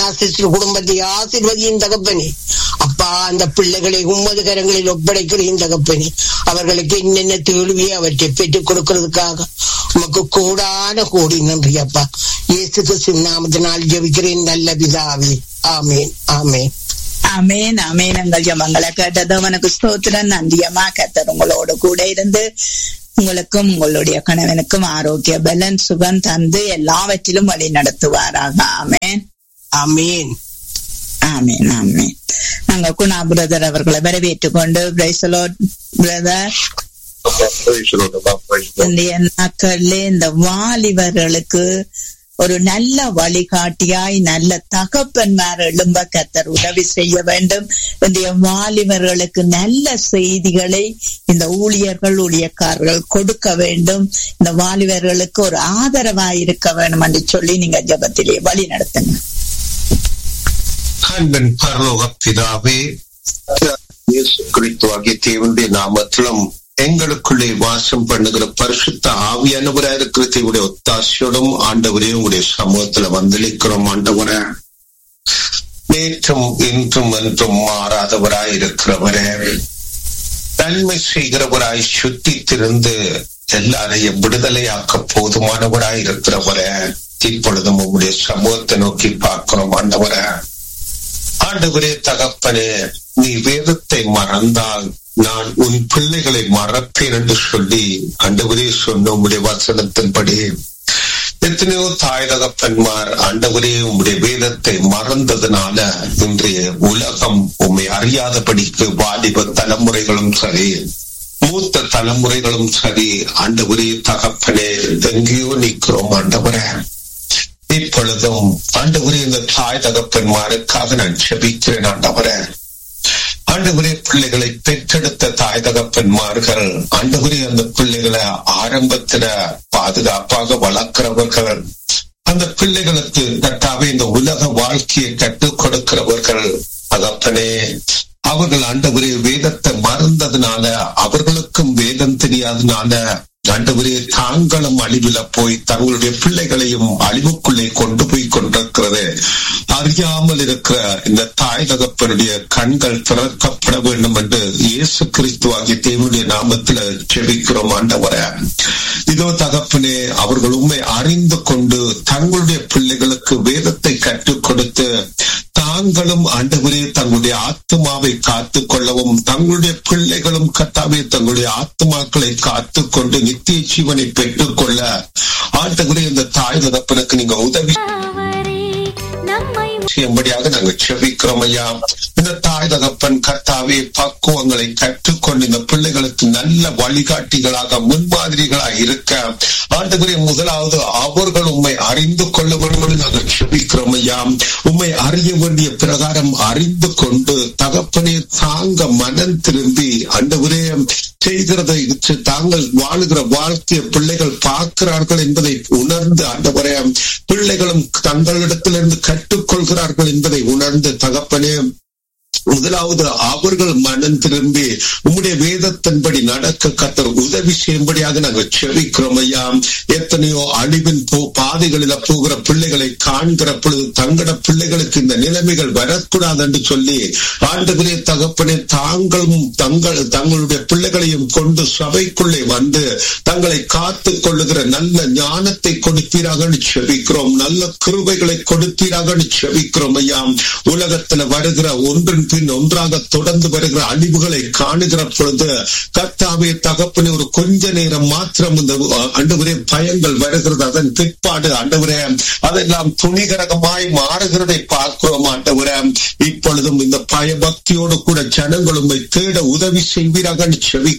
sister குடும்பத்தை ஆசிர்வதியின் தகப்பனே அப்பா அந்த பிள்ளைகளை உம்மது கரங்களில் ஒப்படைக்கிறேன் தகப்பனே அவர்களுக்கு என்னென்ன தேழ்வியை அவற்றை பெற்றுக் கொடுக்கிறதுக்காக உமக்கு கூடான கோடி நன்றி அப்பா இயேசு கிறிஸ்து நாமத்தினால் ஜெபிக்கிறேன் நல்ல பிதாவே ஆமேன் ஆமேன் அமேன் அமேன் எங்கள் ஜபங்களை கேட்டது அவனுக்கு ஸ்தோத்திரம் நந்தியமா கத்தர் உங்களோட கூட இருந்து உங்களுக்கும் உங்களுடைய கணவனுக்கும் ஆரோக்கிய பலன் சுகம் தந்து எல்லாவற்றிலும் வழி நடத்துவாராக ஆமேன் ஆமேன் ஆமேன் ஆமேன் நாங்க குணா பிரதர் அவர்களை வரவேற்றுக் கொண்டு பிரைசலோ பிரதர் இந்த நாட்கள்ல இந்த வாலிபர்களுக்கு ஒரு நல்ல வழிகாட்டியாய் நல்ல தகப்பன்மார் எழும்ப கத்தர் உதவி செய்ய வேண்டும் இந்த வாலிபர்களுக்கு நல்ல செய்திகளை இந்த ஊழியர்கள் ஊழியக்காரர்கள் கொடுக்க வேண்டும் இந்த வாலிபர்களுக்கு ஒரு ஆதரவாய் இருக்க வேண்டும் என்று சொல்லி நீங்க ஜபத்திலே வழி நடத்துங்க அன்பின் பரலோக பிதாவே இயேசு கிறிஸ்துவாகிய தேவனுடைய நாமத்திலும் எங்களுக்குள்ளே வாசம் பண்ணுகிற பரிசுத்த ஆவியானவராக இருக்கிற தேவனுடைய ஒத்தாசையோடும் ஆண்டவரே உங்களுடைய சமூகத்துல வந்தளிக்கிறோம் ஆண்டவரே நேற்றும் இன்றும் என்றும் மாறாதவராய் இருக்கிறவரே நன்மை செய்கிறவராய் சுத்தி திருந்து எல்லாரையும் விடுதலையாக்க போதுமானவராய் இருக்கிறவரே இப்பொழுதும் உங்களுடைய சமூகத்தை நோக்கி பார்க்கிறோம் ஆண்டவரே ஆண்டவரே தகப்பனே நீ வேதத்தை மறந்தால் நான் உன் பிள்ளைகளை மறப்பேன் என்று சொல்லி ஆண்டவரே சொன்ன உங்களுடைய வசனத்தின்படி எத்தனையோ தாய் தகப்பன்மார் ஆண்டவரே உம்முடைய வேதத்தை மறந்ததுனால இன்றைய உலகம் உண்மை அறியாதபடிக்கு வாலிப தலைமுறைகளும் சரி மூத்த தலைமுறைகளும் சரி ஆண்டவரே தகப்பனே எங்கேயோ நிற்கிறோம் ஆண்டவரே இப்பொழுதும் ஆண்டவரே இந்த தாய் தகப்பன்மாருக்காக நான் செபிக்கிறேன் ஆண்டவரே ஆண்டவரே பிள்ளைகளை பெற்றெடுத்த தாய் தகப்பன்மார்கள் ஆண்டவரே அந்த பிள்ளைகளை ஆரம்பத்துல பாதுகாப்பாக வளர்க்கிறவர்கள் அந்த பிள்ளைகளுக்கு கட்டாவே இந்த உலக வாழ்க்கையை கற்றுக் கொடுக்கிறவர்கள் தகப்பனே அவர்கள் ஆண்டவரே வேதத்தை மறந்ததுனால அவர்களுக்கும் வேதம் தெரியாதனால ஆண்டவரே தாங்களும் அழிவில போய் தங்களுடைய பிள்ளைகளையும் அழிவுக்குள்ளே கொண்டு போய் கொண்டிருக்கிறது அறியாமல் இருக்கிற இந்த தாய் தகப்பனுடைய கண்கள் திறக்கப்பட வேண்டும் என்று இயேசு கிறிஸ்து ஆகிய தேவனுடைய நாமத்துல செபிக்கிறோம் ஆண்டவர இதோ தகப்பனே அவர்கள் உண்மை அறிந்து கொண்டு தங்களுடைய பிள்ளைகளுக்கு வேதத்தை கற்றுக் கொடுத்து தாங்களும் ஆண்டவரே தங்களுடைய ஆத்மாவை காத்து கொள்ளவும் தங்களுடைய பிள்ளைகளும் கத்தாவே தங்களுடைய ஆத்மாக்களை காத்து கொண்டு நித்திய ஜீவனை பெற்றுக் கொள்ள ஆண்டவரே இந்த தாய் தகப்பனுக்கு நீங்க உதவி செய்யும்படியாக நாங்கள் செபிக்கிறோம் ஐயா இந்த தாய் தகப்பன் கர்த்தாவே பக்குவங்களை கற்றுக்கொண்டு இந்த பிள்ளைகளுக்கு நல்ல வழிகாட்டிகளாக முன்மாதிரிகளாக இருக்க ஆண்டுகுரிய முதலாவது அவர்கள் உண்மை அறிந்து கொள்ள வேண்டும் நாங்கள் செபிக்கிறோம் ஐயா உண்மை அறிய வேண்டிய பிரகாரம் அறிந்து கொண்டு தகப்பனே தாங்க மனம் திரும்பி ஆண்டவரே செய்கிறதை தாங்கள் வாழுகிற வாழ்க்கையை பிள்ளைகள் பார்க்கிறார்கள் என்பதை உணர்ந்து ஆண்டவரே பிள்ளைகளும் தங்களிடத்திலிருந்து கற்றுக்கொள்கிறார்கள் என்பதை உணர்ந்து தகப்பனே முதலாவது அவர்கள் மனம் திரும்பி உம்முடைய வேதத்தின்படி நடக்க கத்தர் உதவி செய்யும்படியாக நாங்கள் செவிக்கிறோம் ஐயா எத்தனையோ அழிவின் போ பாதைகளில போகிற பிள்ளைகளை காண்கிற பொழுது தங்கட பிள்ளைகளுக்கு இந்த நிலைமைகள் வரக்கூடாது என்று சொல்லி ஆண்டுகளே தகப்பனே தாங்களும் தங்கள் தங்களுடைய பிள்ளைகளையும் கொண்டு சபைக்குள்ளே வந்து தங்களை காத்து கொள்ளுகிற நல்ல ஞானத்தை கொடுத்தீராக செபிக்கிறோம் நல்ல கிருபைகளை கொடுத்தீராக செபிக்கிறோம் ஐயா உலகத்துல வருகிற ஒன்றின் பின் ஒன்றாக தொடர்ந்து வருகிற அழிவுகளை காணுகிற பொழுது கர்த்தாவே தகப்பனே ஒரு கொஞ்ச நேரம் மாத்திரம் இந்த அண்டவரே பயங்கள் வருகிறது அதன் பிற்பாடு ஆண்டவரே அதெல்லாம் துணிகரகமாய் மாறுகிறதை பார்க்கிறோம் ஆண்டவரே இப்பொழுதும் இந்த பயபக்தியோடு கூட ஜனங்களும் தேட உதவி செய்வீராக செவி